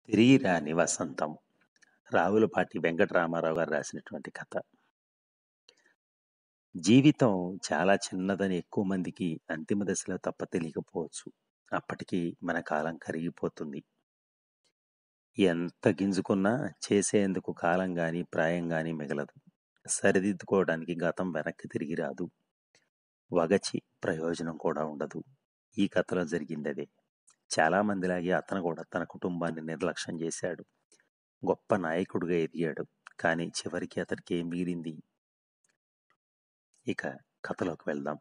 తిరిగి రాని వసంతం రావులపాటి వెంకటరామారావు గారు రాసినటువంటి కథ జీవితం చాలా చిన్నదని ఎక్కువ మందికి అంతిమ దశలో తప్ప తెలియకపోవచ్చు అప్పటికి మన కాలం కరిగిపోతుంది ఎంత గింజుకున్నా చేసేందుకు కాలం గాని ప్రాయం గాని మిగలదు సరిదిద్దుకోవడానికి గతం వెనక్కి తిరిగి రాదు వగచి ప్రయోజనం కూడా ఉండదు ఈ కథలో జరిగింది అదే చాలా మందిలాగే అతను కూడా తన కుటుంబాన్ని నిర్లక్ష్యం చేశాడు గొప్ప నాయకుడిగా ఎదిగాడు కానీ చివరికి అతనికి ఏం మిగిలింది ఇక కథలోకి వెళ్దాం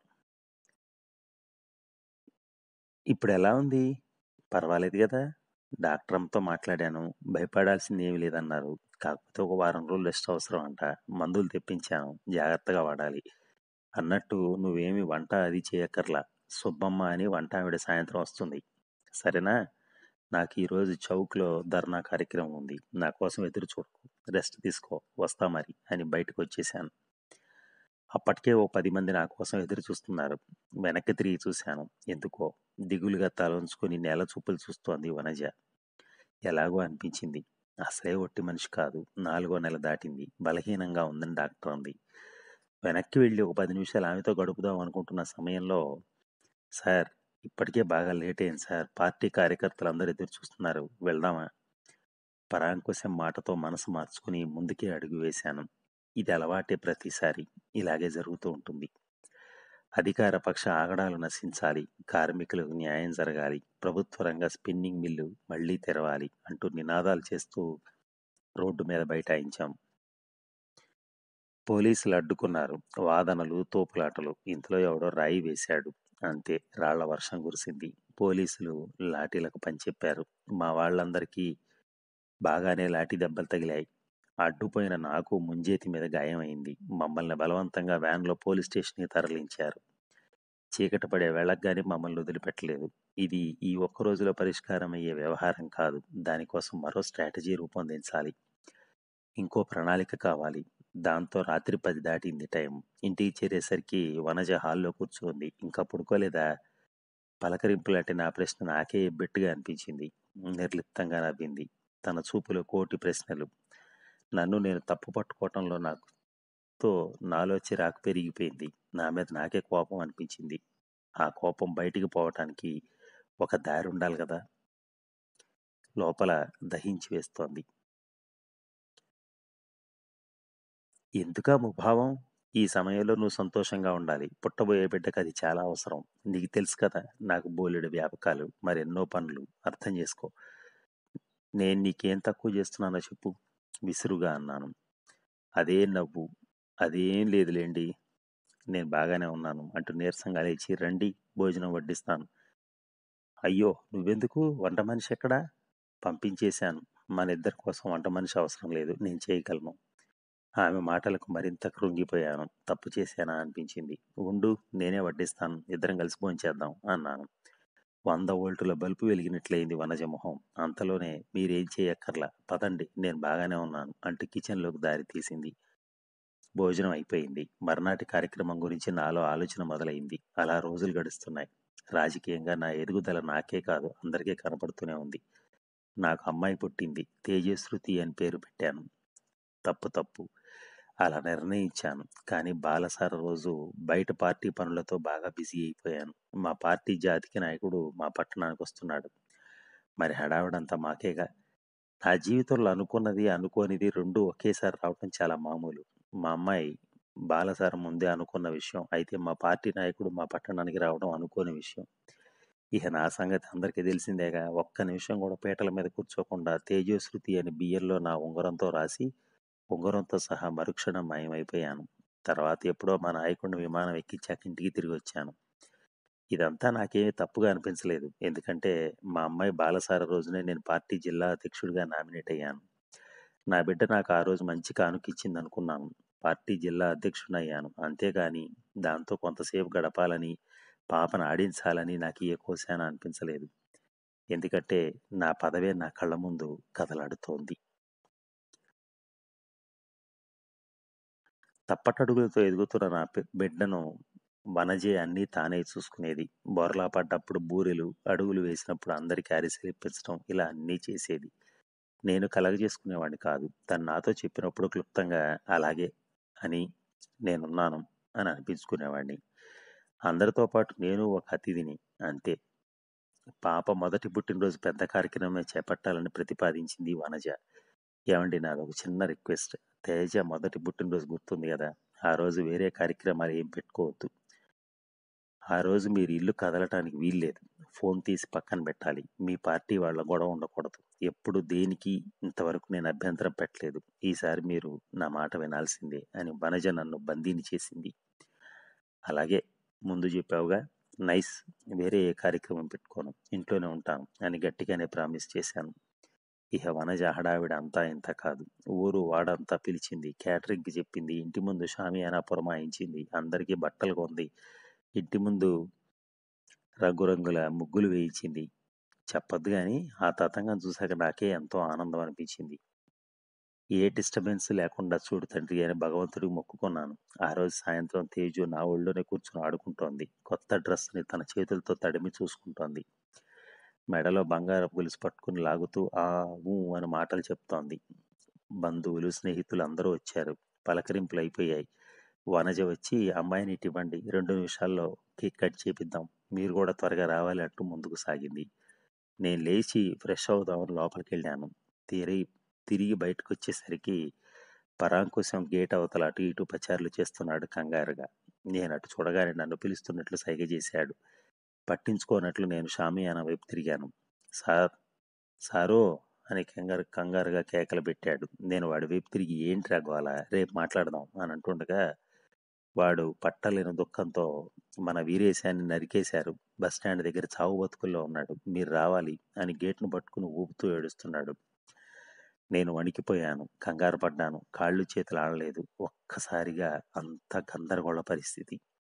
ఇప్పుడు ఎలా ఉంది పర్వాలేదు కదా డాక్టర్ అమ్మతో మాట్లాడాను భయపడాల్సింది ఏమీ లేదన్నారు కాకపోతే ఒక వారం రోజులు రెస్ట్ అవసరం అంట మందులు తెప్పించాను జాగ్రత్తగా వాడాలి అన్నట్టు నువ్వేమి వంట అది చేయక్కర్లా సుబ్బమ్మ అని వంట ఆవిడ సాయంత్రం వస్తుంది సరేనా నాకు ఈరోజు చౌక్లో ధర్నా కార్యక్రమం ఉంది నా కోసం ఎదురు చూడకు రెస్ట్ తీసుకో వస్తా మరి అని బయటకు వచ్చేసాను అప్పటికే ఓ పది మంది నా కోసం ఎదురు చూస్తున్నారు వెనక్కి తిరిగి చూశాను ఎందుకో దిగులుగా తలంచుకొని నేల చూపులు చూస్తోంది వనజ ఎలాగో అనిపించింది అసలే ఒట్టి మనిషి కాదు నాలుగో నెల దాటింది బలహీనంగా ఉందని డాక్టర్ అంది వెనక్కి వెళ్ళి ఒక పది నిమిషాలు ఆమెతో గడుపుదాం అనుకుంటున్న సమయంలో సార్ ఇప్పటికే బాగా లేట్ అయింది సార్ పార్టీ కార్యకర్తలు అందరూ ఎదురు చూస్తున్నారు వెళ్దామా పరాంకుశం మాటతో మనసు మార్చుకుని ముందుకే అడుగు వేశాను ఇది అలవాటే ప్రతిసారి ఇలాగే జరుగుతూ ఉంటుంది అధికార పక్ష ఆగడాలు నశించాలి కార్మికులకు న్యాయం జరగాలి ప్రభుత్వ రంగ స్పిన్నింగ్ మిల్లు మళ్లీ తెరవాలి అంటూ నినాదాలు చేస్తూ రోడ్డు మీద బైఠాయించాం పోలీసులు అడ్డుకున్నారు వాదనలు తోపులాటలు ఇంతలో ఎవడో రాయి వేశాడు అంతే రాళ్ల వర్షం కురిసింది పోలీసులు లాఠీలకు పనిచెప్పారు మా వాళ్ళందరికీ బాగానే లాఠీ దెబ్బలు తగిలాయి అడ్డుపోయిన నాకు ముంజేతి మీద గాయమైంది మమ్మల్ని బలవంతంగా వ్యాన్లో పోలీస్ స్టేషన్కి తరలించారు చీకటి పడే వేళగ్గానే మమ్మల్ని వదిలిపెట్టలేదు ఇది ఈ ఒక్క రోజులో పరిష్కారం అయ్యే వ్యవహారం కాదు దానికోసం మరో స్ట్రాటజీ రూపొందించాలి ఇంకో ప్రణాళిక కావాలి దాంతో రాత్రి పది దాటింది టైం ఇంటికి చేరేసరికి వనజ హాల్లో కూర్చుంది ఇంకా పడుకోలేదా పలకరింపులాంటి నా ప్రశ్న నాకే బెట్టుగా అనిపించింది నిర్లిప్తంగా నవ్వింది తన చూపులో కోటి ప్రశ్నలు నన్ను నేను తప్పు పట్టుకోవటంలో నాకు తో నాలో చిరాకు పెరిగిపోయింది నా మీద నాకే కోపం అనిపించింది ఆ కోపం బయటికి పోవటానికి ఒక దారి ఉండాలి కదా లోపల దహించి వేస్తోంది ఎందుకా ముభావం ఈ సమయంలో నువ్వు సంతోషంగా ఉండాలి పుట్టబోయే బిడ్డకు అది చాలా అవసరం నీకు తెలుసు కదా నాకు బోలెడు వ్యాపకాలు మరెన్నో పనులు అర్థం చేసుకో నేను నీకేం తక్కువ చేస్తున్నానో చెప్పు విసురుగా అన్నాను అదే నవ్వు అదేం లేదులేండి నేను బాగానే ఉన్నాను అంటూ నీరసంగా లేచి రండి భోజనం వడ్డిస్తాను అయ్యో నువ్వెందుకు వంట మనిషి ఎక్కడా పంపించేశాను మన ఇద్దరి కోసం వంట మనిషి అవసరం లేదు నేను చేయగలను ఆమె మాటలకు మరింత కృంగిపోయాను తప్పు చేశానా అనిపించింది ఉండు నేనే వడ్డిస్తాను ఇద్దరం కలిసి భోంచేద్దాం అన్నాను వంద వోల్టుల బల్బు వెలిగినట్లయింది వనజ మొహం అంతలోనే మీరేం చేయక్కర్లా పదండి నేను బాగానే ఉన్నాను అంటూ కిచెన్లోకి దారి తీసింది భోజనం అయిపోయింది మర్నాటి కార్యక్రమం గురించి నాలో ఆలోచన మొదలైంది అలా రోజులు గడుస్తున్నాయి రాజకీయంగా నా ఎదుగుదల నాకే కాదు అందరికీ కనపడుతూనే ఉంది నాకు అమ్మాయి పుట్టింది తేజశ్రుతి అని పేరు పెట్టాను తప్పు తప్పు అలా నిర్ణయించాను కానీ బాలసార రోజు బయట పార్టీ పనులతో బాగా బిజీ అయిపోయాను మా పార్టీ జాతికి నాయకుడు మా పట్టణానికి వస్తున్నాడు మరి హడావిడంతా మాకేగా నా జీవితంలో అనుకున్నది అనుకోనిది రెండు ఒకేసారి రావటం చాలా మామూలు మా అమ్మాయి బాలసార ముందే అనుకున్న విషయం అయితే మా పార్టీ నాయకుడు మా పట్టణానికి రావడం అనుకోని విషయం ఇక నా సంగతి అందరికీ తెలిసిందేగా ఒక్క నిమిషం కూడా పీటల మీద కూర్చోకుండా తేజస్వృతి అని బియ్యంలో నా ఉంగరంతో రాసి ఉంగరంతో సహా మరుక్షణం మాయమైపోయాను తర్వాత ఎప్పుడో మా నాయకుడిని విమానం ఎక్కించాక ఇంటికి తిరిగి వచ్చాను ఇదంతా నాకేమీ తప్పుగా అనిపించలేదు ఎందుకంటే మా అమ్మాయి బాలసార రోజునే నేను పార్టీ జిల్లా అధ్యక్షుడిగా నామినేట్ అయ్యాను నా బిడ్డ నాకు ఆ రోజు మంచి కానుకిచ్చింది అనుకున్నాను పార్టీ జిల్లా అధ్యక్షుడిని అయ్యాను అంతేగాని దాంతో కొంతసేపు గడపాలని పాపను ఆడించాలని నాకు ఏ కోశాన అనిపించలేదు ఎందుకంటే నా పదవే నా కళ్ళ ముందు కదలాడుతోంది తప్పటడుగులతో ఎదుగుతున్న నా పె- బిడ్డను వనజే అన్నీ తానే చూసుకునేది బోర్లా పడ్డప్పుడు బూరెలు అడుగులు వేసినప్పుడు అందరికీ అరిసెలు ఇప్పించడం ఇలా అన్నీ చేసేది నేను కలగజేసుకునేవాడిని కాదు. తను నాతో చెప్పినప్పుడు క్లుప్తంగా అలాగే అని నేనున్నాను అని అనిపించుకునేవాడిని. అందరితో పాటు నేను ఒక అతిథిని అంతే. పాప మొదటి పుట్టినరోజు పెద్ద కార్యక్రమమే చేపట్టాలని ప్రతిపాదించింది వనజ. ఏవండీ నాదొక చిన్న రిక్వెస్ట్. తేజ మొదటి పుట్టినరోజు గుర్తుంది గదా! ఆ రోజు వేరే కార్యక్రమాలు ఏం పెట్టుకోవద్దు. ఆ రోజు మీరు ఇల్లు కదలటానికి వీల్లేదు. ఫోన్ తీసి పక్కన బెట్టాలి. మీ పార్టీ వాళ్ళ గొడవ ఉండకూడదు. ఎప్పుడు దేనికీ ఇంతవరకు నేను అభ్యంతరం పెట్టలేదు. ఈసారి మీరు నా మాట వినాల్సిందే అని వనజ నన్ను బందీని చేసింది. అలాగే ముందు చెప్పావుగా నైస్ వేరే ఏ కార్యక్రమం పెట్టుకోను. ఇంట్లోనే ఉంటాను అని గట్టిగానే ప్రామిస్ చేశాను. ఇహ వనజ హడావిడి అంతా ఇంతా కాదు. ఊరు వాడంతా పిలిచింది. క్యాటరింగ్‌కి చెప్పింది. ఇంటి ముందు షామియానా పురమాయించింది. అందరికీ బట్టలు కొంది. ఇంటి ముందు రంగురంగుల ముగ్గులు వేయించింది. చెప్పొద్దు గానీ ఆ తతంగం చూశాక నాకే ఎంతో ఆనందం అనిపించింది. ఏ డిస్టర్బెన్స్ లేకుండా చూడు తండ్రి అని భగవంతుడికి మొక్కుకున్నాను. ఆ రోజు సాయంత్రం తేజు నా ఒళ్ళోనే కూర్చుని ఆడుకుంటోంది. కొత్త డ్రెస్‌ని తన చేతులతో తడిమి చూసుకుంటోంది. మెడలో బంగారపు గొలుసు పట్టుకుని లాగుతూ ఆ! ఊ అని మాటలు చెప్తోంది. బంధువులు, స్నేహితులు అందరూ వచ్చారు. పలకరింపులయిపోయాయి. వనజ వచ్చి అమ్మాయిని ఇటివ్వండి. రెండు నిమిషాల్లో కేక్ కట్ చేపిద్దాం. మీరు కూడా త్వరగా రావాలి అంటూ ముందుకు సాగింది. నేను లేచి ఫ్రెష్ అవుదామని లోపలికెళ్ళాను. తిరి తిరిగి బయటకొచ్చేసరికి పరాంకుశం గేట్ అవతల అటు ఇటు పచార్లు చేస్తున్నాడు కంగారుగా. నేనటు చూడగానే నన్ను పిలుస్తున్నట్లు సైగ చేశాడు. పట్టించుకోనట్లు నేను షామియానా వైపు తిరిగాను. సార్ సారో అని కంగారు కంగారుగా కేకలు పెట్టాడు. నేను వాడి వైపు తిరిగి ఏంట్రా గోల రేపు మాట్లాడదాం అని అంటుండగా వాడు పట్టలేని దుఃఖంతో మన వీరేశాన్ని నరికేశారు. బస్టాండ్ దగ్గర చావు బతుకుల్లో ఉన్నాడు. మీరు రావాలి అని గేట్‌ను పట్టుకుని ఊపుతూ ఏడుస్తున్నాడు. నేను వణికిపోయాను. కంగారు పడ్డాను. కాళ్ళు చేతులు ఆడలేదు. ఒక్కసారిగా అంతా గందరగోళ పరిస్థితి.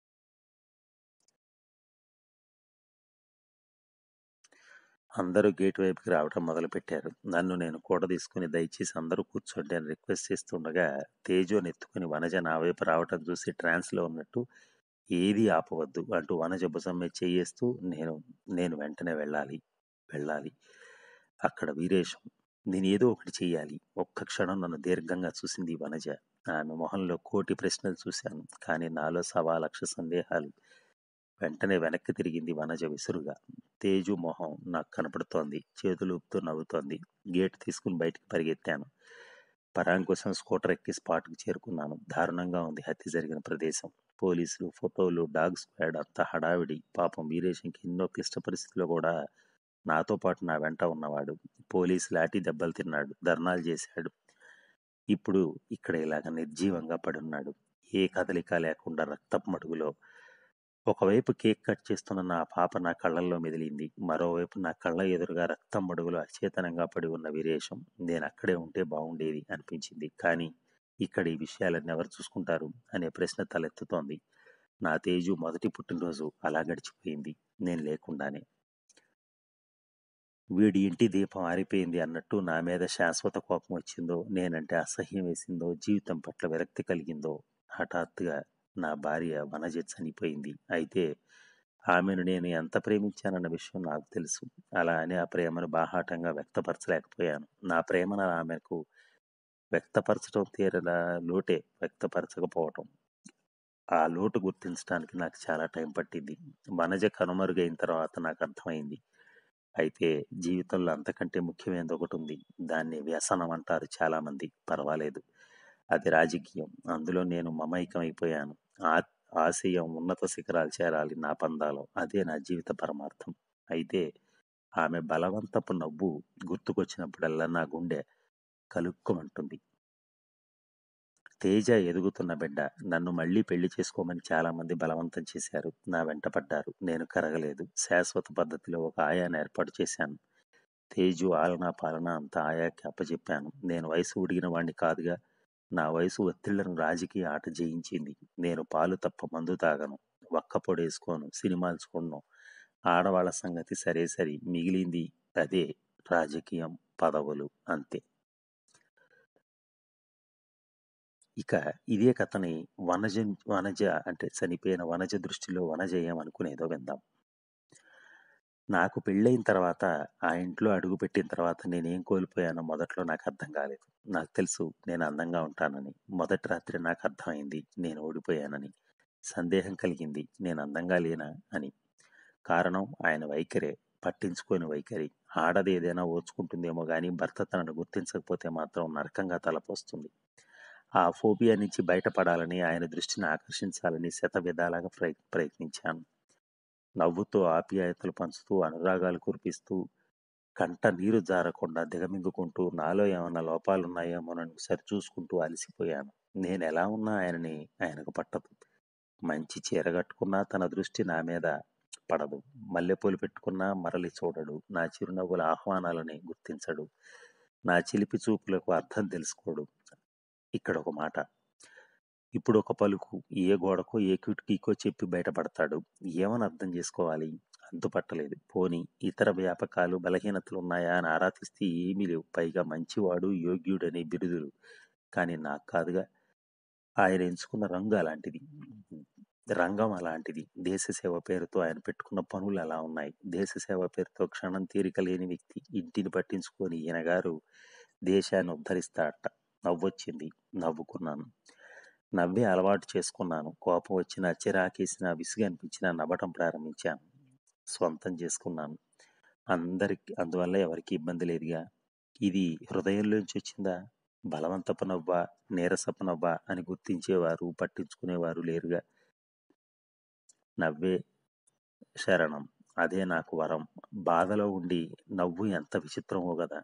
అందరూ గేట్ వైపుకి రావటం మొదలుపెట్టారు. నన్ను నేను కూడదీసుకుని దయచేసి అందరూ కూర్చోండి అని రిక్వెస్ట్ చేస్తుండగా తేజోని ఎత్తుకుని వనజ నా వైపు రావటం చూసి ట్రాన్స్‌లో ఉన్నట్టు ఏదీ ఆపవద్దు అంటూ వనజ భుజం మీద చెయ్యేస్తూ నేను నేను వెంటనే వెళ్ళాలి. వెళ్ళాలి. అక్కడ వీరేశం. నేనేదో ఒకటి చెయ్యాలి. ఒక్క క్షణం నన్ను దీర్ఘంగా చూసింది వనజ. ఆమె మొహంలో కోటి ప్రశ్నలు చూశాను. కానీ నాలో సవా లక్ష సందేహాలు. వెంటనే వెనక్కి తిరిగింది వనజ విసురుగా. తేజు మొహం నాకు కనపడుతోంది. చేతులూపుతూ నవ్వుతోంది. గేట్ తీసుకుని బయటికి పరిగెత్తాను. పరాంకుశం స్కూటర్ ఎక్కి స్పాట్‌కి చేరుకున్నాను. దారుణంగా ఉంది హత్య జరిగిన ప్రదేశం. పోలీసులు, ఫోటోలు, డాగ్ స్క్వాడ్ అంతా హడావిడి. పాపం వీరేశంకి ఎన్నో క్లిష్ట పరిస్థితుల్లో కూడా నాతో పాటు నా వెంట ఉన్నవాడు. పోలీసు లాఠీ దెబ్బలు తిన్నాడు. ధర్నాలు చేశాడు. ఇప్పుడు ఇక్కడ ఇలాగ నిర్జీవంగా పడున్నాడు. ఏ కదలిక లేకుండా రక్తపు మడుగులో. ఒకవైపు కేక్ కట్ చేస్తున్న నా పాప నా కళ్ళల్లో మెదిలింది. మరోవైపు నా కళ్ళ ఎదురుగా రక్తం మడుగులో అచేతనంగా పడి ఉన్న వీరేశం. నేనక్కడే ఉంటే బావుండేది అనిపించింది. కానీ ఇక్కడ ఈ విషయాలన్నీ ఎవరు చూసుకుంటారు అనే ప్రశ్న తలెత్తుతోంది. నా తేజు మొదటి పుట్టినరోజు అలా గడిచిపోయింది. నేను లేకుండానే. వీడి ఇంటి దీపం ఆరిపోయింది అన్నట్టు నా మీద శాశ్వత కోపం వచ్చిందో, నేనంటే అసహ్యం వేసిందో, జీవితం పట్ల విరక్తి కలిగిందో హఠాత్తుగా నా భార్య వనజ చనిపోయింది. అయితే ఆమెను నేను ఎంత ప్రేమించానన్న విషయం నాకు తెలుసు. అలా అని ఆ ప్రేమను బాహాటంగా వ్యక్తపరచలేకపోయాను. నా ప్రేమను ఆమెకు వ్యక్తపరచటం తీరలా లోటే వ్యక్తపరచకపోవటం. ఆ లోటు గుర్తించటానికి నాకు చాలా టైం పట్టింది. వనజ కనుమరుగైన తర్వాత నాకర్థమైంది. అయితే జీవితంలో అంతకంటే ముఖ్యమైనది ఒకటుంది. దాన్ని వ్యసనం అంటారు చాలామంది. పర్వాలేదు. అది రాజకీయం. అందులో నేను మమైకమైపోయాను. ఆ ఆశయం ఉన్నత శిఖరాలు చేరాలి నా పందాలో. అదే నా జీవిత పరమార్థం. అయితే ఆమె బలవంతపు నవ్వు గుర్తుకొచ్చినప్పుడల్లా నా గుండె కలుక్కుమంటుంది. తేజ ఎదుగుతున్న బిడ్డ. నన్ను మళ్ళీ పెళ్లి చేసుకోమని చాలామంది బలవంతం చేశారు. నా వెంట పడ్డారు. నేను కరగలేదు. శాశ్వత పద్ధతిలో ఒక ఆయాని ఏర్పాటు చేశాను. తేజు ఆలనా పాలనా అంతా ఆయాకి అప్పజెప్పాను. నేను వయసు ఉడిగిన వాణ్ణి కాదుగా. నా వయసు ఒత్తిళ్లను రాజకీయ ఆట జయించింది. నేను పాలు తప్ప మందు తాగను. వక్కపొడేసుకోను. సినిమాలు చూడను. ఆడవాళ్ళ సంగతి సరే సరి. మిగిలింది అదే రాజకీయం, పదవులు అంతే. ఇక ఇదే కథని వనజ వనజ అంటే చనిపోయిన వనజ దృష్టిలో వనజ ఏమనుకునేదో విందాం. నాకు పెళ్ళయిన తర్వాత ఆ ఇంట్లో అడుగుపెట్టిన తర్వాత నేనేం కోల్పోయానో మొదట్లో నాకు అర్థం కాలేదు. నాకు తెలుసు నేను అందంగా ఉంటానని. మొదటి రాత్రి నాకు అర్థమైంది నేను ఓడిపోయానని. సందేహం కలిగింది నేను అందంగా లేనా అని. కారణం ఆయన వైఖరే. పట్టించుకోని వైఖరి. ఆడది ఏదైనా ఓర్చుకుంటుందేమో గాని భర్త తనను గుర్తించకపోతే మాత్రం నరకంగా తలపోస్తుంది. ఆ ఫోబియా నుంచి బయటపడాలని ఆయన దృష్టిని ఆకర్షించాలని శతవిధాలుగా ప్రయ ప్రయత్నించాను. నవ్వుతూ ఆప్యాయతలు పంచుతూ అనురాగాలు కురిపిస్తూ కంట నీరు జారకుండా దిగమింగుకుంటూ నాలో ఏమన్నా లోపాలున్నాయేమోనని సరిచూసుకుంటూ అలసిపోయాను. నేనెలా ఉన్నా ఆయనని ఆయనకు పట్టదు. మంచి చీర కట్టుకున్నా తన దృష్టి నా మీద పడదు. మల్లెపూలు పెట్టుకున్నా మరలి చూడడు. నా చిరునవ్వుల ఆహ్వానాలని గుర్తించడు. నా చిలిపి చూపులకు అర్థం తెలుసుకోడు. ఇక్కడొక మాట. ఇప్పుడొక పలుకు ఏ గోడకో ఏ కిటికీకో చెప్పి బయటపడతాడు. ఏమని అర్థం చేసుకోవాలి? అంతుపట్టలేదు. పోనీ ఇతర వ్యాపకాలు, బలహీనతలున్నాయా అని ఆరా తీస్తే ఏమీ లేవు. పైగా మంచివాడు, యోగ్యుడనే బిరుదులు. కానీ నాకు కాదుగా! ఆయన ఎంచుకున్న రంగు అలాంటిది. రంగం అలాంటిది. దేశసేవ పేరుతో ఆయన పెట్టుకున్న పనులు అలా ఉన్నాయి. దేశసేవ పేరుతో క్షణం తీరిక లేని వ్యక్తి. ఇంటిని పట్టించుకోని ఈయనగారు దేశాన్ని ఉద్ధరిస్తాడట. నవ్వొచ్చింది. నవ్వుకున్నాను. నవ్వే అలవాటు చేసుకున్నాను. కోపం వచ్చినా, చిరాకేసినా, విసుగనిపించినా నవ్వటం ప్రారంభించాను. స్వంతం చేసుకున్నాను. అందరికి అందువల్ల ఎవరికీ ఇబ్బంది లేదుగా! ఇది హృదయంలోంచి వచ్చిందా? బలవంతపు నవ్వా? నీరసపు నవ్వా? అని గుర్తించేవారు, పట్టించుకునేవారు లేరుగా! నవ్వే శరణం. అదే నాకు వరం. బాధలో ఉండి నవ్వు ఎంత విచిత్రమో గదా!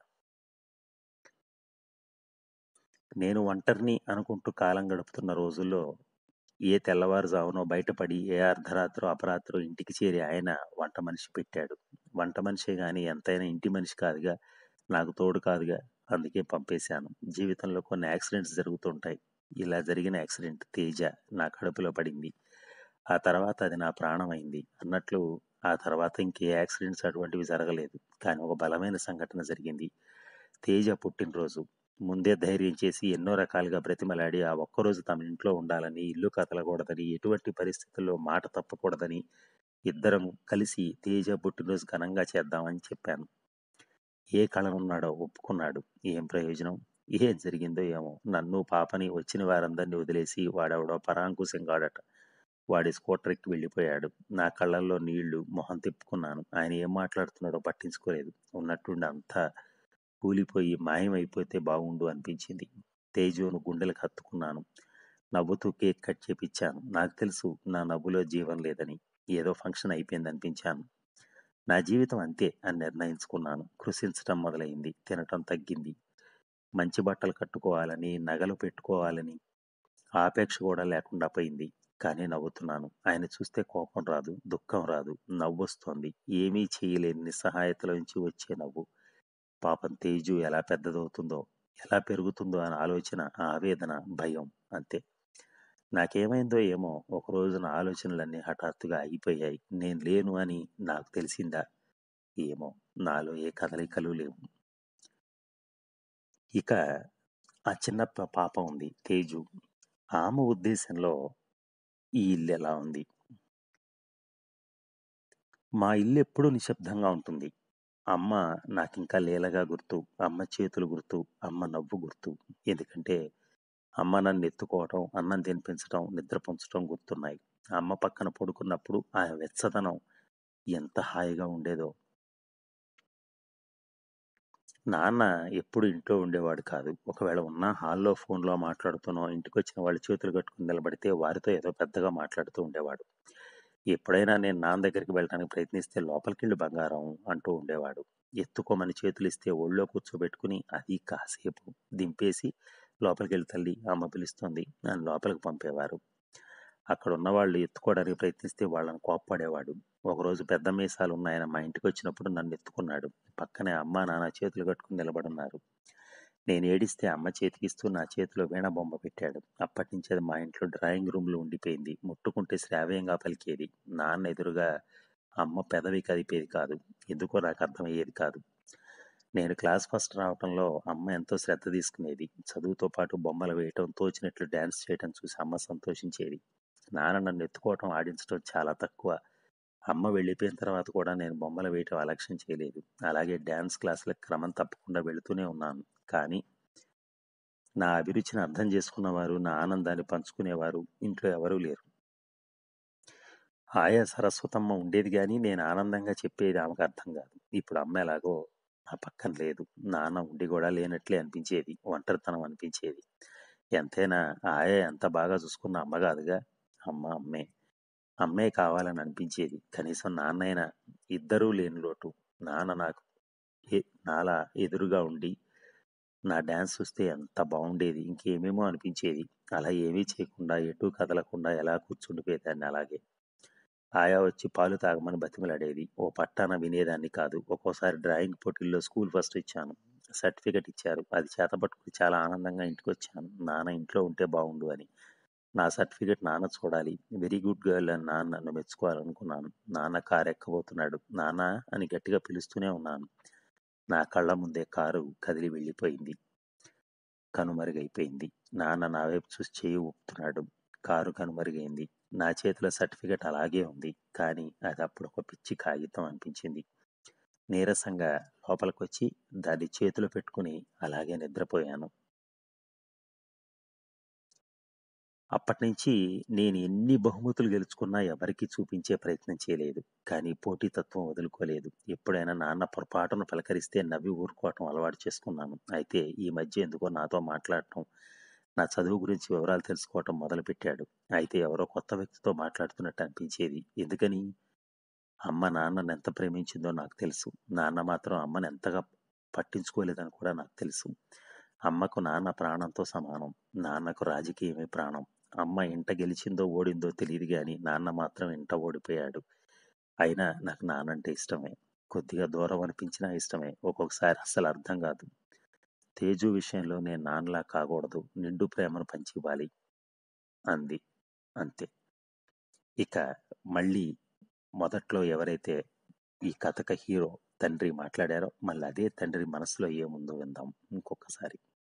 నేను ఒంటరిని అనుకుంటూ కాలం గడుపుతున్న రోజుల్లో ఏ తెల్లవారుజామునో బయటపడి ఏ అర్ధరాత్రో, అపరాత్రో ఇంటికి చేరి ఆయన వంట మనిషి పెట్టాడు. వంట మనిషే గాని ఎంతైనా ఇంటి మనిషి కాదుగా! నాకు తోడు కాదుగా! అందుకే పంపేశాను. జీవితంలో కొన్ని యాక్సిడెంట్స్ జరుగుతుంటాయి. ఇలా జరిగిన యాక్సిడెంట్ తేజ నా కడుపులో పడింది. ఆ తర్వాత అది నా ప్రాణమైంది. అన్నట్లు ఆ తర్వాత ఇంకే యాక్సిడెంట్స్ అటువంటివి జరగలేదు. కానీ ఒక బలమైన సంఘటన జరిగింది. తేజ పుట్టినరోజు. ముందే ధైర్యం చేసి ఎన్నో రకాలుగా బ్రతిమలాడి ఆ ఒక్కరోజు తమ ఇంట్లో ఉండాలని, ఇల్లు కదలకూడదని, ఎటువంటి పరిస్థితుల్లో మాట తప్పకూడదని ఇద్దరం కలిసి తేజ పుట్టినరోజు ఘనంగా చేద్దామని చెప్పాను. ఏ కళనున్నాడో ఒప్పుకున్నాడు. ఏం ప్రయోజనం? ఏం జరిగిందో ఏమో! నన్ను, పాపని, వచ్చిన వారందర్నీ వదిలేసి వాడెవడో పరాంకుశంగాడట. వాడి స్కూటర్ ఎక్కి వెళ్ళిపోయాడు. నా కళ్ళల్లో నీళ్లు. మొహం తిప్పుకున్నాను. ఆయన ఏం మాట్లాడుతున్నాడో పట్టించుకోలేదు. ఉన్నట్టుండి అంతా కూలిపోయి మాయమైపోతే బావుండు అనిపించింది. తేజును గుండెలకు హత్తుకున్నాను. నవ్వుతూ కేక్ కట్ చేపిచ్చాను. నాకు తెలుసు నా నవ్వులో జీవం లేదని. ఏదో ఫంక్షన్ అయిపోయిందనిపించాను. నా జీవితం అంతే అని నిర్ణయించుకున్నాను. కృశించటం మొదలయింది. తినటం తగ్గింది. మంచి బట్టలు కట్టుకోవాలని, నగలు పెట్టుకోవాలని ఆపేక్ష కూడా లేకుండా పోయింది. కానీ నవ్వుతున్నాను. ఆయన చూస్తే కోపం రాదు. దుఃఖం రాదు. నవ్వొస్తోంది. ఏమీ చేయలేని నిస్సహాయతలోంచి వచ్చే నవ్వు. పాపం తేజు ఎలా పెద్దదవుతుందో, ఎలా పెరుగుతుందో అన్న ఆలోచన, ఆవేదన, భయం అంతే. నాకేమైందో ఏమో ఒకరోజు నా ఆలోచనలన్నీ హఠాత్తుగా ఆగిపోయాయి. నేను లేను అని నాకు తెలిసిందా? ఏమో నాలో ఏ కదలికలు లేవు. ఇక ఆ చిన్న ప పాప ఉంది తేజు. ఆమె ఉద్దేశంలో ఈ ఇల్లెలా ఉంది? మా ఇల్లెప్పుడూ నిశ్శబ్దంగా ఉంటుంది. అమ్మ నాకింకా లీలగా గుర్తు. అమ్మ చేతులు గుర్తు. అమ్మ నవ్వు గుర్తు. ఎందుకంటే అమ్మ నన్నెత్తుకోవటం, అన్నం తినిపించటం, నిద్రపుంచటం గుర్తున్నాయి. అమ్మ పక్కన పడుకున్నప్పుడు ఆ వెచ్చదనం ఎంత హాయిగా ఉండేదో! నాన్న ఎప్పుడూ ఇంట్లో ఉండేవాడు కాదు. ఒకవేళ ఉన్నా హాల్‌లో ఫోన్‌లో మాట్లాడుతూనో, ఇంటికొచ్చిన వాళ్ళు చేతులు కట్టుకుని నిలబడితే వారితో ఏదో పెద్దగా మాట్లాడుతూ ఉండేవాడు. ఎప్పుడైనా నేను నాన్న దగ్గరికి వెళ్ళటానికి ప్రయత్నిస్తే లోపలికెళ్ళు బంగారం అంటూ ఉండేవాడు. ఎత్తుకోమని చేతులిస్తే ఒళ్ళో కూర్చోబెట్టుకుని అది కాసేపు దింపేసి లోపలికెళ్ళు తల్లి అమ్మ పిలుస్తోంది అని లోపలికి పంపేవారు. అక్కడున్నవాళ్ళు ఎత్తుకోవడానికి ప్రయత్నిస్తే వాళ్ళని కోప్పడేవాడు. ఒకరోజు పెద్ద మీసాలున్నాయన మా ఇంటికొచ్చినప్పుడు నన్నెత్తుకున్నాడు. పక్కనే అమ్మా, నాన్న చేతులు కట్టుకుని నిలబడున్నారు. నేనేడిస్తే అమ్మ చేతికిస్తూ నా చేతిలో వీణ బొమ్మ పెట్టాడు. అప్పటినుంచి అది మా ఇంట్లో డ్రాయింగ్ రూమ్‌లో ఉండిపోయింది. ముట్టుకుంటే శ్రావ్యంగా పలికేది. నాన్న ఎదురుగా అమ్మ పెదవి కదిపేది కాదు. ఎందుకో నాకర్థమయ్యేది కాదు. నేను క్లాస్ ఫస్ట్ రావటంలో అమ్మ ఎంతో శ్రద్ధ తీసుకునేది. చదువుతో పాటు బొమ్మలు వేయటం, తోచినట్లు డాన్స్ చేయటం చూసి అమ్మ సంతోషించేది. నాన్న నన్ను ఎత్తుకోవటం, ఆడించటం చాలా తక్కువ. అమ్మ వెళ్ళిపోయిన తర్వాత కూడా నేను బొమ్మలు వేయటం అలక్ష్యం చేయలేదు అలాగే డ్యాన్స్ క్లాసులకు క్రమం తప్పకుండా వెళుతూనే ఉన్నాను కానీ నా అభిరుచిని అర్థం చేసుకున్నవారు నా ఆనందాన్ని పంచుకునేవారు ఇంట్లో ఎవరూ లేరు ఆయా సరస్వతమ్మ ఉండేది కానీ నేను ఆనందంగా చెప్పేది ఆమెకు అర్థం కాదు ఇప్పుడు అమ్మ ఎలాగో నా పక్కన లేదు నాన్న ఉండి కూడా లేనట్లే అనిపించేది ఒంటరితనం అనిపించేది ఎంతైనా ఆయా ఎంత బాగా చూసుకున్న అమ్మ కాదుగా అమ్మ అమ్మే అమ్మే కావాలని అనిపించేది కనీసం నాన్నైనా ఇద్దరూ లేని లోటు నాన్న నాకు ఏ- నాలా ఎదురుగా ఉండి నా డాన్స్ చూస్తే ఎంత బాగుండేది ఇంకేమేమో అనిపించేది అలా ఏమీ చేయకుండా ఎటు కదలకుండా ఎలా కూర్చుండిపోయేదాన్ని అలాగే ఆయా వచ్చి పాలు తాగమని బతిమలాడేది ఓ పట్టాన వినేదాన్ని కాదు ఒక్కోసారి డ్రాయింగ్ పోటీల్లో స్కూల్ ఫస్ట్ ఇచ్చాను సర్టిఫికెట్ ఇచ్చారు అది చేతపట్టుకుని చాలా ఆనందంగా ఇంటికి వచ్చాను నాన్న ఇంట్లో ఉంటే బాగుండు అని నా సర్టిఫికెట్ నాన్న చూడాలి వెరీ గుడ్ గర్ల్ అని నాన్న నన్ను మెచ్చుకోవాలనుకున్నాను నాన్న కారు ఎక్కబోతున్నాడు నాన్న అని గట్టిగా పిలుస్తూనే ఉన్నాను నా కళ్ళ ముందే కారు కదిలి వెళ్ళిపోయింది కనుమరుగైపోయింది నాన్న నా వైపు చూసి చేయి ఊపుతున్నాడు కారు కనుమరుగైంది నా చేతిలో సర్టిఫికెట్ అలాగే ఉంది కానీ అది అప్పుడు ఒక పిచ్చి కాగితం అనిపించింది నీరసంగా లోపలికొచ్చి దాన్ని చేతిలో పెట్టుకుని అలాగే నిద్రపోయాను అప్పటి నుంచి నేను ఎన్ని బహుమతులు గెలుచుకున్నా ఎవరికీ చూపించే ప్రయత్నం చేయలేదు కానీ పోటీతత్వం వదులుకోలేదు ఎప్పుడైనా నాన్న పొరపాటును పలకరిస్తే నవ్వి ఊరుకోవటం అలవాటు చేసుకున్నాను అయితే ఈ మధ్య ఎందుకో నాతో మాట్లాడటం నా చదువు గురించి వివరాలు తెలుసుకోవటం మొదలుపెట్టాడు అయితే ఎవరో కొత్త వ్యక్తితో మాట్లాడుతున్నట్టు అనిపించేది ఎందుకని అమ్మ నాన్నను ఎంత ప్రేమించిందో నాకు తెలుసు నాన్న మాత్రం అమ్మని ఎంతగా పట్టించుకోలేదని కూడా నాకు తెలుసు అమ్మకు నాన్న ప్రాణంతో సమానం నాన్నకు రాజకీయమే ప్రాణం అమ్మ ఇంట గెలిచిందో ఓడిందో తెలియదు కానీ నాన్న మాత్రం ఇంట ఓడిపోయాడు అయినా నాకు నాన్నంటే ఇష్టమే కొద్దిగా దూరం అనిపించినా ఇష్టమే ఒక్కొక్కసారి అస్సలు అర్థం కాదు తేజు విషయంలో నేను నాన్నలా కాకూడదు నిండు ప్రేమను పంచివ్వాలి అంది అంతే ఇక మళ్ళీ మొదట్లో ఎవరైతే ఈ కథక హీరో తండ్రి మాట్లాడారో మళ్ళీ అదే తండ్రి మనసులో ఏముందో విందాం ఇంకొకసారి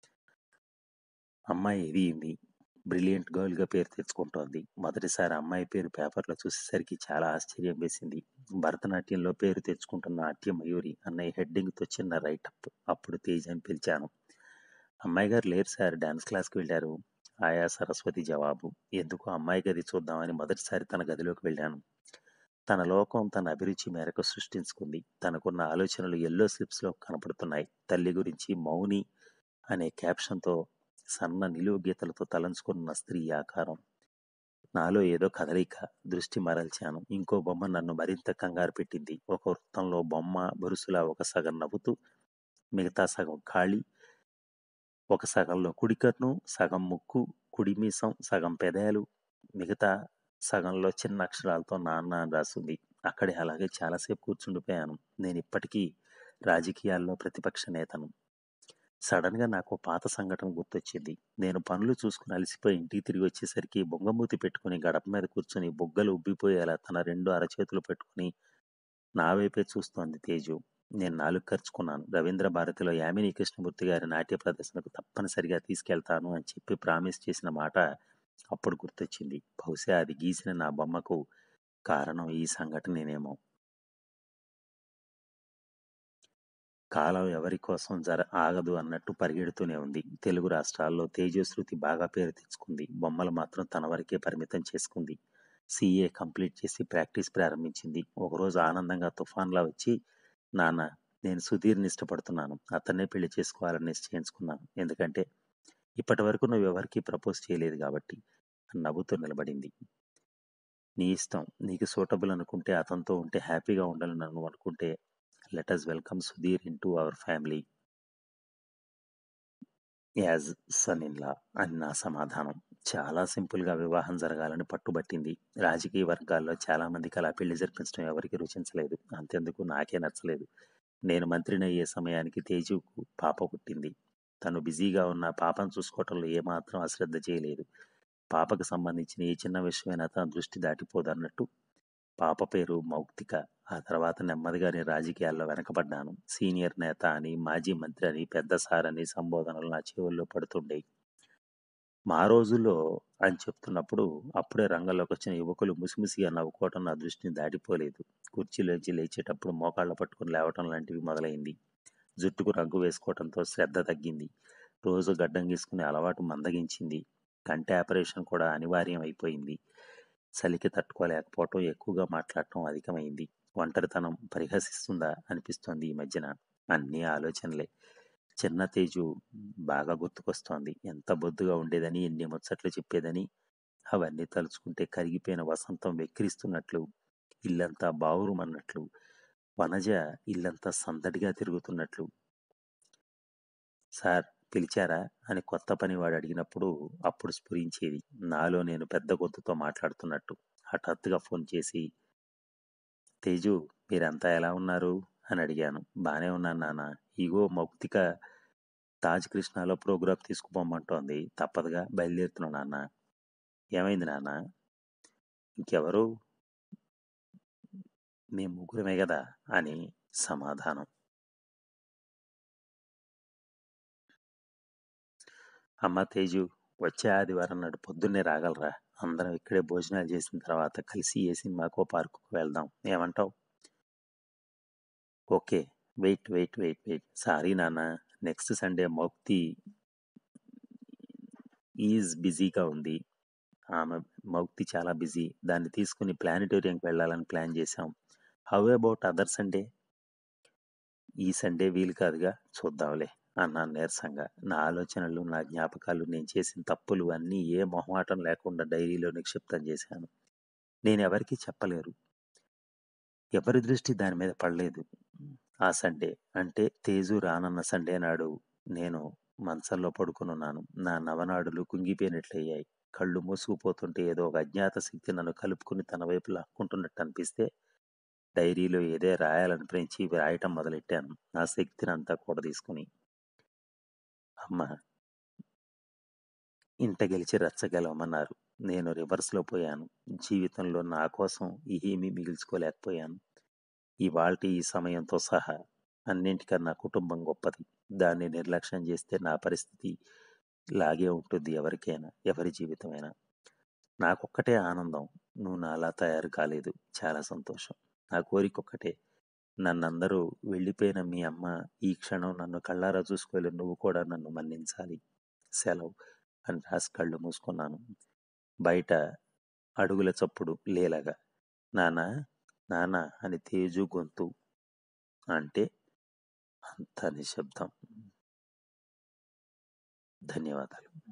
అమ్మాయి ఎదిగింది బ్రిలియంట్ గర్ల్ గా పేరు తెచ్చుకుంటోంది మొదటిసారి అమ్మాయి పేరు పేపర్లో చూసేసరికి చాలా ఆశ్చర్యం వేసింది భరతనాట్యంలో పేరు తెచ్చుకుంటున్న నాట్య మయూరి అన్నయ్య హెడ్డింగ్ తో చిన్న రైటప్ అప్పుడు తేజ్ అని పిలిచాను అమ్మాయి గారు లేరు సార్ డాన్స్ క్లాస్కి వెళ్ళారు ఆయా సరస్వతి జవాబు ఎందుకు అమ్మాయి గది చూద్దామని మొదటిసారి తన గదిలోకి వెళ్ళాను తన లోకం తన అభిరుచి మేరకు సృష్టించుకుంది తనకున్న ఆలోచనలు ఎల్లో స్లిప్స్ లో కనపడుతున్నాయి తల్లి గురించి మౌని అనే క్యాప్షన్తో సన్న నిలువు గీతలతో తలంచుకున్న స్త్రీ ఆకారం నాలో ఏదో కదలిక దృష్టి మరల్చాను ఇంకో బొమ్మ నన్ను మరింత కంగారు పెట్టింది ఒక వృత్తంలో బొమ్మ బొరుసులా ఒక సగం నవ్వుతూ మిగతా సగం ఖాళీ ఒక సగంలో కుడి కన్ను సగం ముక్కు కుడి మీసం సగం పెదాలు మిగతా సగంలో చిన్న అక్షరాలతో నాన్న అని రాసింది అక్కడే అలాగే చాలాసేపు కూర్చుండిపోయాను నేను ఇప్పటికీ రాజకీయాల్లో ప్రతిపక్ష నేతను సడన్ గా నాకు ఓ పాత సంఘటన గుర్తొచ్చింది నేను పనులు చూసుకుని అలసిపోయి ఇంటికి తిరిగి వచ్చేసరికి బొంగమూతి పెట్టుకుని గడప మీద కూర్చుని బొగ్గలు ఉబ్బిపోయేలా తన రెండు అరచేతులు పెట్టుకుని నా వైపే చూస్తోంది తేజు నేను నాలుగు ఖర్చుకున్నాను రవీంద్ర భారతిలో యామిని కృష్ణమూర్తి గారి నాట్య ప్రదర్శనకు తప్పనిసరిగా తీసుకెళ్తాను అని చెప్పి ప్రామిస్ చేసిన మాట అప్పుడు గుర్తొచ్చింది బహుశా అది గీసిన నా బొమ్మకు కారణం ఈ సంఘటనేనేమో కాలం ఎవరి కోసం జర ఆగదు అన్నట్టు పరిగెడుతూనే ఉంది తెలుగు రాష్ట్రాల్లో తేజశృతి బాగా పేరు తెచ్చుకుంది బొమ్మలు మాత్రం తన వరకే పరిమితం చేసుకుంది సీఏ కంప్లీట్ చేసి ప్రాక్టీస్ ప్రారంభించింది ఒకరోజు ఆనందంగా తుఫాన్లా వచ్చి నాన్న నేను సుధీర్ని ఇష్టపడుతున్నాను అతన్నే పెళ్లి చేసుకోవాలని నిశ్చయించుకున్నాను ఎందుకంటే ఇప్పటి వరకు నువ్వు ఎవరికీ ప్రపోజ్ చేయలేదు కాబట్టి అని నవ్వుతూ నిలబడింది నీ ఇష్టం నీకు సూటబుల్ అనుకుంటే అతనితో ఉంటే హ్యాపీగా ఉండాలని నువ్వు అనుకుంటే let us welcome Sudhir into our family as son in law అని నా సమాధానం చాలా సింపుల్ గా వివాహం జరగాలని పట్టుబట్టింది రాజకీయ వర్గాల్లో చాలా మందికి అలా పెళ్లి జరిపించడం ఎవరికి రుచించలేదు అంతెందుకు నాకే నచ్చలేదు నేను మంత్రిని అయ్యే సమయానికి తేజుకు పాప పుట్టింది తను బిజీగా ఉన్న పాపను చూసుకోవటంలో ఏమాత్రం అశ్రద్ధ చేయలేదు పాపకు సంబంధించిన ఏ చిన్న విషయమైనా తన దృష్టి దాటిపోదు అన్నట్టు పాప పేరు మౌక్తిక ఆ తర్వాత నెమ్మదిగా నేను రాజకీయాల్లో వెనకబడ్డాను సీనియర్ నేత అని మాజీ మంత్రి అని పెద్ద సార్ అని సంబోధనలు నా చెవుల్లో పడుతుండేవి మా రోజుల్లో అని చెప్తున్నప్పుడు అప్పుడే రంగంలోకి వచ్చిన యువకులు ముసిముసిగా నవ్వుకోవటం నా దృష్టిని దాటిపోలేదు కుర్చీలోంచి లేచేటప్పుడు మోకాళ్ళ పట్టుకుని లేవటం లాంటివి మొదలైంది జుట్టుకు రంగు వేసుకోవడంతో శ్రద్ధ తగ్గింది రోజు గడ్డం గీసుకునే అలవాటు మందగించింది కంటి ఆపరేషన్ కూడా అనివార్యం అయిపోయింది చలికి తట్టుకోలేకపోవటం ఎక్కువగా మాట్లాడటం అధికమైంది ఒంటరితనం పరిహసిస్తుందా అనిపిస్తోంది ఈ మధ్యన అన్ని ఆలోచనలే చిన్న తేజు బాగా గుర్తుకొస్తోంది ఎంత బొద్దుగా ఉండేదని ఎన్ని ముచ్చట్లు చెప్పేదని అవన్నీ తలుచుకుంటే కరిగిపోయిన వసంతం వెక్కిరిస్తున్నట్లు ఇల్లంతా బావురుమన్నట్లు వనజ ఇల్లంతా సందడిగా తిరుగుతున్నట్లు సార్ పిలిచారా అని కొత్త పనివాడు అడిగినప్పుడు అప్పుడు స్ఫురించేది నాలో నేను పెద్ద గొంతుతో మాట్లాడుతున్నట్టు హఠాత్తుగా ఫోన్ చేసి తేజు మీరంతా ఎలా ఉన్నారు అని అడిగాను బానే ఉన్నాను నాన్న ఇగో మౌక్తిక తాజ్ కృష్ణాలో ప్రోగ్రామ్ తీసుకుపోమంటోంది తప్పదుగా బయలుదేరుతున్నా నాన్న ఏమైంది నాన్న ఇంకెవరు మేము ముగ్గురమే కదా అని సమాధానం అమ్మ తేజు వచ్చే ఆదివారం నాడు పొద్దున్నే రాగలరా అందరం ఇక్కడే భోజనాలు చేసిన తర్వాత కలిసి ఏ సినిమాకో పార్కుకు వెళ్దాం ఏమంటావు okay wait wait wait wait sorry నాన్న నెక్స్ట్ సండే మౌక్తి ఈజ్ బిజీగా ఉంది ఆమె మౌక్తి చాలా బిజీ దాన్ని తీసుకుని ప్లానిటోరియంకి వెళ్ళాలని ప్లాన్ చేశాం హౌ అబౌట్ అదర్ సండే ఈ సండే వీలు కాదుగా చూద్దాంలే అన్నాను నీరసంగా నా ఆలోచనలు నా జ్ఞాపకాలు నేను చేసిన తప్పులు అన్నీ ఏ మొహమాటం లేకుండా డైరీలో నిక్షిప్తం చేశాను నేను ఎవరికీ చెప్పలేరు ఎవరి దృష్టి దాని మీద పడలేదు ఆ సండే అంటే తేజు రానన్న సండే నాడు నేను మంచంలో పడుకునున్నాను నా నవనాడులు కుంగిపోయినట్లయ్యాయి కళ్ళు మూసుకుపోతుంటే ఏదో ఒక అజ్ఞాత శక్తి నన్ను కలుపుకుని తన వైపు లాక్కుంటున్నట్టు అనిపిస్తే డైరీలో ఏదే రాయాలని ప్రేంచి రాయటం మొదలెట్టాను నా శక్తిని అంతా కూడా తీసుకుని అమ్మ ఇంట గెలిచి రచ్చగలవమన్నారు నేను రివర్స్లో పోయాను జీవితంలో నా కోసం ఏమీ మిగిల్చుకోలేకపోయాను ఇవాల్టి ఈ సమయంతో సహా అన్నింటికన్నా కుటుంబం గొప్పది దాన్ని నిర్లక్ష్యం చేస్తే నా పరిస్థితి లాగే ఉంటుంది ఎవరికైనా ఎవరి జీవితమైనా నాకొక్కటే ఆనందం నువ్వు నాలా తయారు కాలేదు చాలా సంతోషం నా కోరిక ఒక్కటే నన్నందరూ వెళ్ళిపోయిన మీ అమ్మ ఈ క్షణం నన్ను కళ్ళారా చూసుకోలే నువ్వు కూడా నన్ను మన్నించాలి సెలవు అని రాసి కళ్ళు మూసుకున్నాను బయట అడుగుల చప్పుడు లేలగా నానా నానా అని తేజు గొంతు అంటే అంత నిశ్శబ్దం ధన్యవాదాలు